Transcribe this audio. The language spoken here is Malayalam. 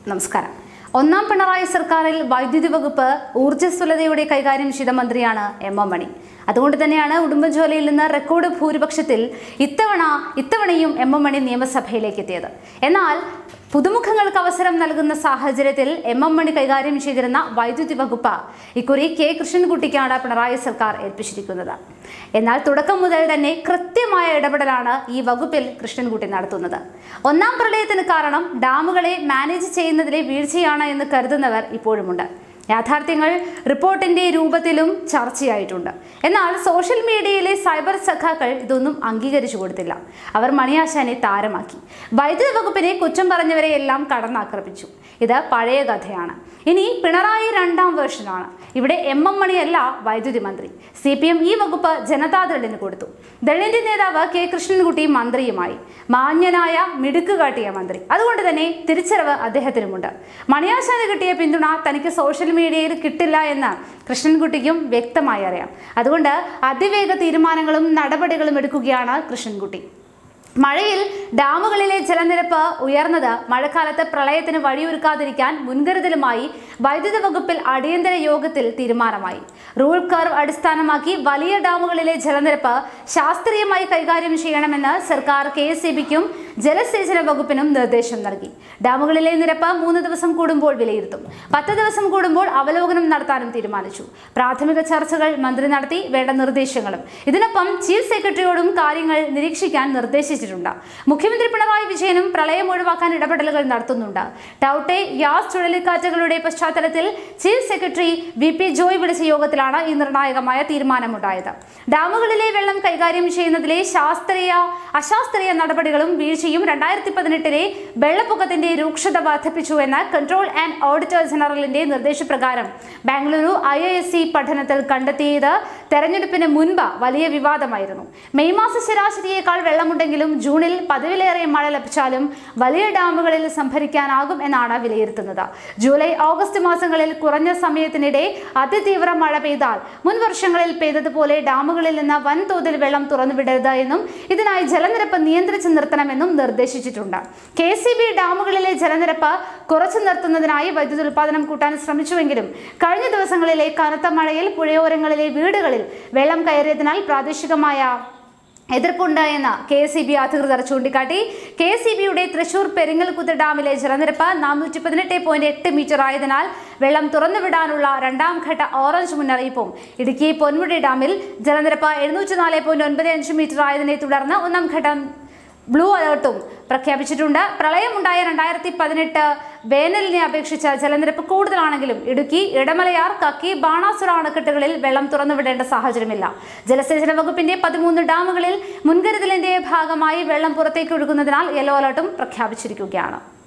നമസ്കാരം ഒന്നാം പിണറായി സർക്കാരിൽ വൈദ്യുതി വകുപ്പ് ഊർജ്ജസ്വലതയോടെ കൈകാര്യം ചെയ്ത മന്ത്രിയാണ് എം എം മണി അതുകൊണ്ട് തന്നെയാണ് ഉടുമ്പൻചോലയിൽ നിന്ന് റെക്കോർഡ് ഭൂരിപക്ഷത്തിൽ ഇത്തവണ ഇത്തവണയും എം എം മണി നിയമസഭയിലേക്ക് എത്തിയത് എന്നാൽ പുതുമുഖങ്ങൾക്ക് അവസരം നൽകുന്ന സാഹചര്യത്തിൽ എം എം മണി കൈകാര്യം ചെയ്തിരുന്ന വൈദ്യുതി വകുപ്പ് ഇക്കുറി കെ കൃഷ്ണൻകുട്ടിക്കാണ് പിണറായി സർക്കാർ ഏൽപ്പിച്ചിരിക്കുന്നത് എന്നാൽ തുടക്കം മുതൽ തന്നെ കൃത്യമായ ഇടപെടലാണ് ഈ വകുപ്പിൽ കൃഷ്ണൻകുട്ടി നടത്തുന്നത് ഒന്നാം പ്രളയത്തിന് കാരണം ഡാമുകളെ മാനേജ് ചെയ്യുന്നതിലെ വീഴ്ചയാണ് എന്ന് കരുതുന്നവർ ഇപ്പോഴുമുണ്ട് യാഥാർത്ഥ്യങ്ങൾ റിപ്പോർട്ടിന്റെ രൂപത്തിലും ചർച്ചയായിട്ടുണ്ട് എന്നാൽ സോഷ്യൽ മീഡിയയിലെ സൈബർ സഖാക്കൾ ഇതൊന്നും അംഗീകരിച്ചു കൊടുത്തില്ല അവർ മണിയാശാനെ താരമാക്കി വൈദ്യുതി വകുപ്പിനെ കുറ്റം പറഞ്ഞവരെ എല്ലാം കടന്നാക്രമിച്ചു ഇത് പഴയ കഥയാണ് ഇനി പിണറായി രണ്ടാം വേർഷനാണ് ഇവിടെ എം എം മണിയല്ല വൈദ്യുതി മന്ത്രി സി പി എം ഈ വകുപ്പ് ജനതാദളിന് കൊടുത്തു ദളിന്റെ നേതാവ് കെ കൃഷ്ണൻകുട്ടി മന്ത്രിയുമായി മാന്യനായ മിടുക്ക് കാട്ടിയ മന്ത്രി അതുകൊണ്ട് തന്നെ തിരിച്ചറിവ് അദ്ദേഹത്തിനുമുണ്ട് മണിയാശാന് കിട്ടിയ പിന്തുണ തനിക്ക് സോഷ്യൽ മീഡിയയിൽ കിട്ടില്ല എന്ന് കൃഷ്ണൻകുട്ടിക്കും വ്യക്തമായി അറിയാം അതുകൊണ്ട് അതിവേഗ തീരുമാനങ്ങളും നടപടികളും എടുക്കുകയാണ് കൃഷ്ണൻകുട്ടി മഴയിൽ ഡാമുകളിലെ ജലനിരപ്പ് ഉയർന്നത് മഴക്കാലത്ത് പ്രളയത്തിന് വഴിയൊരുക്കാതിരിക്കാൻ മുൻകരുതലുമായി വൈദ്യുതി വകുപ്പിൽ അടിയന്തര യോഗത്തിൽ തീരുമാനമായി റൂൾ കർവ് അടിസ്ഥാനമാക്കി വലിയ ഡാമുകളിലെ ജലനിരപ്പ് ശാസ്ത്രീയമായി കൈകാര്യം ചെയ്യണമെന്ന് സർക്കാർ കെ എസ് ജലസേചന വകുപ്പിനും നിർദ്ദേശം നൽകി ഡാമുകളിലെ നിരപ്പ് മൂന്ന് ദിവസം കൂടുമ്പോൾ വിലയിരുത്തും പത്ത് ദിവസം കൂടുമ്പോൾ അവലോകനം നടത്താനും തീരുമാനിച്ചു പ്രാഥമിക ചർച്ചകൾ മന്ത്രി നടത്തി വേണ്ട നിർദ്ദേശങ്ങളും ഇതിനൊപ്പം ചീഫ് സെക്രട്ടറിയോടും കാര്യങ്ങൾ നിരീക്ഷിക്കാൻ നിർദ്ദേശിച്ചിട്ടുണ്ട് മുഖ്യമന്ത്രി പിണറായി വിജയനും പ്രളയം ഒഴിവാക്കാൻ ഇടപെടലുകൾ നടത്തുന്നുണ്ട് ടൌട്ടെ യാസ് ചുഴലിക്കാറ്റുകളുടെ പശ്ചാത്തലത്തിൽ chief secretary V P Joy വിളിച്ച യോഗത്തിലാണ് ഈ നിർണായകമായ തീരുമാനമുണ്ടായത് ഡാമുകളിലെ വെള്ളം കൈകാര്യം ചെയ്യുന്നതിലെ ശാസ്ത്രീയ അശാസ്ത്രീയ നടപടികളും വീഴ്ചയും രണ്ടായിരത്തി പതിനെട്ടിലെ വെള്ളപ്പൊക്കത്തിന്റെ രൂക്ഷത വർദ്ധിപ്പിച്ചുവെന്ന് കൺട്രോൾ ആൻഡ് ഓഡിറ്റർ ജനറലിന്റെ നിർദ്ദേശപ്രകാരം Bengaluru I I S C പഠനത്തിൽ കണ്ടെത്തിയത് തെരഞ്ഞെടുപ്പിന് മുൻപ് വലിയ വിവാദമായിരുന്നു മെയ് മാസ ശരാശരിയേക്കാൾ വെള്ളമുണ്ടെങ്കിലും ജൂണിൽ പതിവിലേറെ മഴ ലഭിച്ചാലും വലിയ ഡാമുകളിൽ സംഭരിക്കാനാകും എന്നാണ് വിലയിരുത്തുന്നത് ജൂലൈ ഓഗസ്റ്റ് മാസങ്ങളിൽ കുറഞ്ഞ സമയത്തിനിടെ അതിതീവ്ര മഴ പെയ്താൽ മുൻ വർഷങ്ങളിൽ പെയ്തതുപോലെ ഡാമുകളിൽ നിന്ന് വൻതോതിൽ വെള്ളം തുറന്നുവിടരുത് എന്നും ഇതിനായി ജലനിരപ്പ് നിയന്ത്രിച്ചു നിർത്തണമെന്നും നിർദ്ദേശിച്ചിട്ടുണ്ട് കെ സി ബി ഡാമുകളിലെ ജലനിരപ്പ് കുറച്ചു നിർത്തുന്നതിനായി വൈദ്യുതി ഉൽപ്പാദനം കൂട്ടാൻ ശ്രമിച്ചുവെങ്കിലും കഴിഞ്ഞ ദിവസങ്ങളിലെ കനത്ത മഴയിൽ പുഴയോരങ്ങളിലെ വീടുകളിൽ വെള്ളം കയറിയതിനാൽ പ്രാദേശികമായ എതിർപ്പുണ്ടായെന്ന് കെ സി ബി അധികൃതർ ചൂണ്ടിക്കാട്ടി കെ സി ബിയുടെ തൃശൂർ പെരിങ്ങൽകുത്ത് ഡാമിലെ ജലനിരപ്പ് നാനൂറ്റി പതിനെട്ട് പോയിന്റ് എട്ട് മീറ്റർ ആയതിനാൽ വെള്ളം തുറന്നുവിടാനുള്ള രണ്ടാം ഘട്ട ഓറഞ്ച് മുന്നറിയിപ്പും ഇടുക്കി പൊന്മുടി ഡാമിൽ ജലനിരപ്പ് എഴുന്നൂറ്റി നാല് പോയിന്റ് ഒൻപത് അഞ്ച് മീറ്റർ ആയതിനെ തുടർന്ന് ഒന്നാം ഘട്ടം ബ്ലൂ അലേർട്ടും പ്രഖ്യാപിച്ചിട്ടുണ്ട് പ്രളയമുണ്ടായ രണ്ടായിരത്തി പതിനെട്ട് വേനലിനെ അപേക്ഷിച്ച് ജലനിരപ്പ് കൂടുതലാണെങ്കിലും ഇടുക്കി ഇടമലയാർ കക്കി ബാണാസുര അണക്കെട്ടുകളിൽ വെള്ളം തുറന്നുവിടേണ്ട സാഹചര്യമില്ല ജലസേചന വകുപ്പിന്റെ പതിമൂന്ന് ഡാമുകളിൽ മുൻകരുതലിന്റെ ഭാഗമായി വെള്ളം പുറത്തേക്ക് ഒഴുകുന്നതിനാൽ യെല്ലോ അലർട്ടും പ്രഖ്യാപിച്ചിരിക്കുകയാണ്